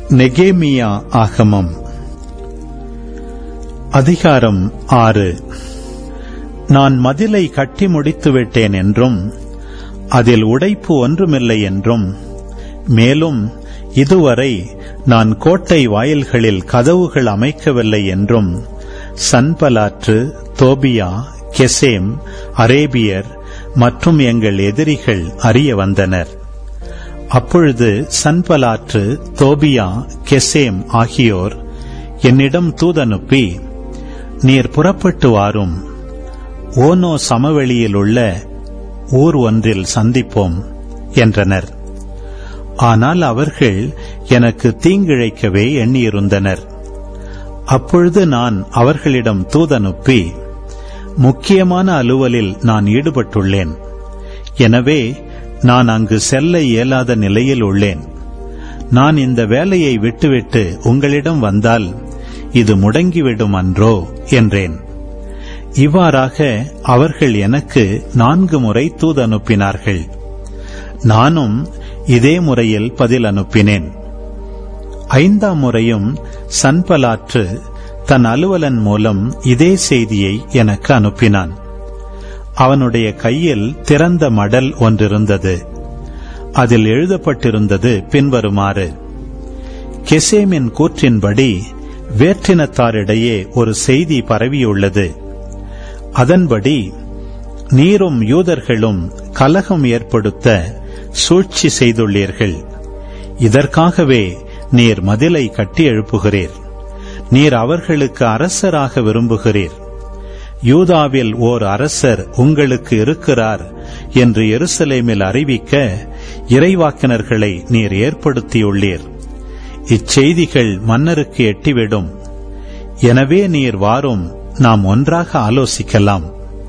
நெகேமியா ஆகமம் அதிகாரம் ஆறு நான் மதிலை கட்டி முடித்து விட்டேன் என்றும் அதில் உடைப்பு ஒன்றுமில்லை என்றும் மேலும் இதுவரை நான் கோட்டை வாயில்களில் கதவுகள் அமைக்கவில்லை என்றும் சன்பலாற்று தோபியா கெசேம் அரேபியர் மற்றும் எங்கள் எதிரிகள் அறிய வந்தனர் அப்பொழுது சன்பலாற்று தோபியா கெசேம் ஆகியோர் என்னிடம் தூதனுப்பி நீர் புறப்பட்டு வாரும் ஓனோ சமவெளியில் உள்ள ஊர் ஒன்றில் சந்திப்போம் என்றனர் ஆனால் அவர்கள் எனக்கு தீங்கிழைக்கவே எண்ணியிருந்தனர் அப்பொழுது நான் அவர்களிடம் தூதனுப்பி முக்கியமான அலுவலில் நான் ஈடுபட்டுள்ளேன் எனவே நான் அங்கு செல்ல இயலாத நிலையில் உள்ளேன் நான் இந்த வேலையை விட்டுவிட்டு உங்களிடம் வந்தால் இது முடங்கிவிடும் அன்றோ என்றேன் இவ்வாறாக அவர்கள் எனக்கு நான்கு முறை தூது அனுப்பினார்கள் நானும் இதே முறையில் பதில் அனுப்பினேன் ஐந்தாம் முறையும் சன்பலாற்று தன் அலுவலன் மூலம் இதே செய்தியை எனக்கு அனுப்பினான் அவனுடைய கையில் திறந்த மடல் ஒன்றிருந்தது அதில் எழுதப்பட்டிருந்தது பின்வருமாறு கெசேமின் கூற்றின்படி வேற்றினத்தாரிடையே ஒரு செய்தி பரவியுள்ளது அதன்படி நீரும் யூதர்களும் கலகம் ஏற்படுத்த சூழ்ச்சி செய்துள்ளீர்கள் இதற்காகவே நீர் மதிலை கட்டி எழுப்புகிறீர் நீர் அவர்களுக்கு அரசராக விரும்புகிறீர் யூதாவில் ஓர் அரசர் உங்களுக்கு இருக்கிறார் என்று எருசலேமில் அறிவிக்க இறைவாக்கினர்களை நீர் ஏற்படுத்தியுள்ளீர் இச்செய்திகள் மன்னருக்கு எட்டிவிடும் எனவே நீர் வாரும் நாம் ஒன்றாக ஆலோசிக்கலாம்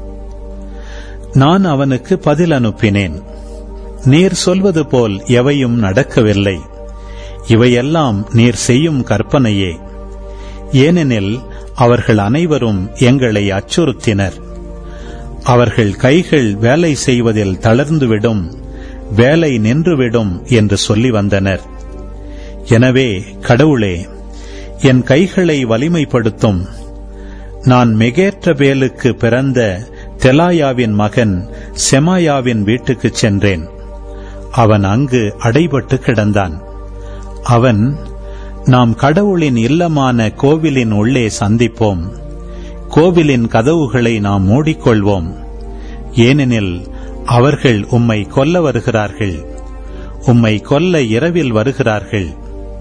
நான் அவனுக்கு பதில் அனுப்பினேன் நீர் சொல்வது போல் எவையும் நடக்கவில்லை இவையெல்லாம் நீர் செய்யும் கற்பனையே ஏனெனில் அவர்கள் அனைவரும் எங்களை அச்சுறுத்தினர் அவர்கள் கைகள் வேலை செய்வதில் தளர்ந்துவிடும் வேலை நின்றுவிடும் என்று சொல்லி வந்தனர் எனவே கடவுளே என் கைகளை வலிமைப்படுத்தும் நான் மெகேற்றபேலுக்கு பிறந்த தெலாயாவின் மகன் செமாயாவின் வீட்டுக்குச் சென்றேன் அவன் அங்கு அடைபட்டு கிடந்தான் அவன் நாம் கடவுளின் இல்லமான கோவிலின் உள்ளே சந்திப்போம் கோவிலின் கதவுகளை நாம் மூடிக்கொள்வோம் ஏனெனில் அவர்கள் உம்மை கொல்ல வருகிறார்கள் உம்மை கொல்ல இரவில் வருகிறார்கள்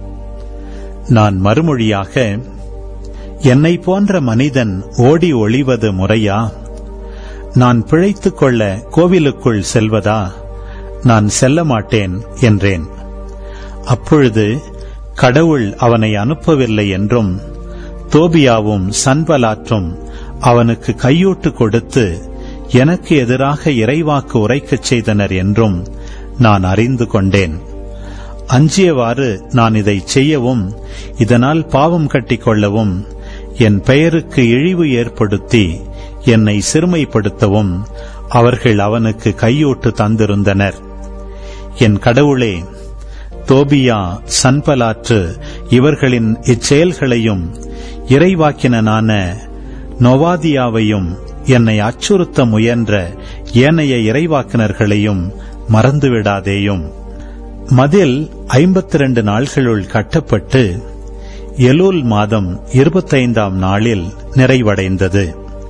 நான் மறுமொழியாக என்னை போன்ற மனிதன் ஓடி ஒளிவது முறையா நான் பிழைத்துக் கொள்ள கோவிலுக்குள் செல்வதா நான் செல்ல மாட்டேன் என்றேன் அப்பொழுது கடவுள் அவனை அனுப்பவில்லை என்றும் தோபியாவும் சன்பலாற்றும் அவனுக்கு கையூட்டு கொடுத்து எனக்கு எதிராக இறைவாக்கு உரைக்கச் செய்தனர் என்றும் நான் அறிந்து கொண்டேன் அஞ்சியவாறு நான் இதை செய்யவும் இதனால் பாவம் கட்டிக்கொள்ளவும் என் பெயருக்கு இழிவு ஏற்படுத்தி என்னை சிறுமைப்படுத்தவும் அவர்கள் அவனுக்கு கையூட்டு தந்திருந்தனர் என் கடவுளே தோபியா சன்பலாற்று இவர்களின் இச்செயல்களையும் இறைவாக்கினனான நொவாதியாவையும் என்னை அச்சுறுத்த முயன்ற ஏனைய இறைவாக்கினர்களையும் மறந்துவிடாதேயும் மதில் ஐம்பத்தி ரெண்டு நாள்களுள் கட்டப்பட்டு எலூல் மாதம் இருபத்தைந்தாம் நாளில் நிறைவடைந்தது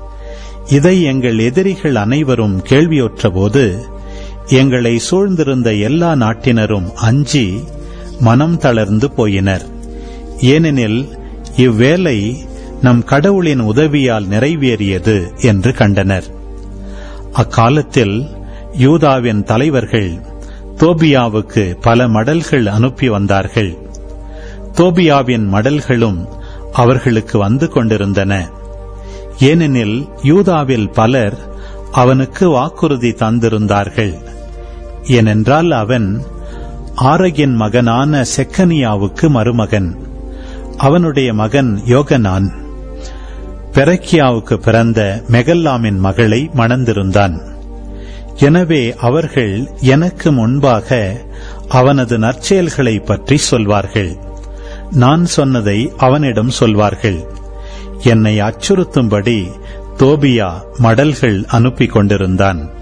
இதை எங்கள் எதிரிகள் அனைவரும் கேள்வியுற்றபோது எங்களை சூழ்ந்திருந்த எல்லா நாட்டினரும் அஞ்சி மனம் தளர்ந்து போயினர் ஏனெனில் இவ்வேலை நம் கடவுளின் உதவியால் நிறைவேறியது என்று கண்டனர் அக்காலத்தில் யூதாவின் தலைவர்கள் தோபியாவுக்கு பல மடல்கள் அனுப்பி வந்தார்கள் தோபியாவின் மடல்களும் அவர்களுக்கு வந்து கொண்டிருந்தன ஏனெனில் யூதாவில் பலர் அவனுக்கு வாக்குறுதி தந்திருந்தார்கள் ஏனென்றால் அவன் ஆரகின் மகனான செக்கனியாவுக்கு மருமகன் அவனுடைய மகன் யோகனான் பெரக்கியாவுக்கு பிறந்த மெகல்லாமின் மகளை மணந்திருந்தான் எனவே அவர்கள் எனக்கு முன்பாக அவனது நற்செயல்களை பற்றி சொல்வார்கள் நான் சொன்னதை அவனிடம் சொல்வார்கள் என்னை அச்சுறுத்தும்படி தோபியா மடல்கள் அனுப்பிக் கொண்டிருந்தான்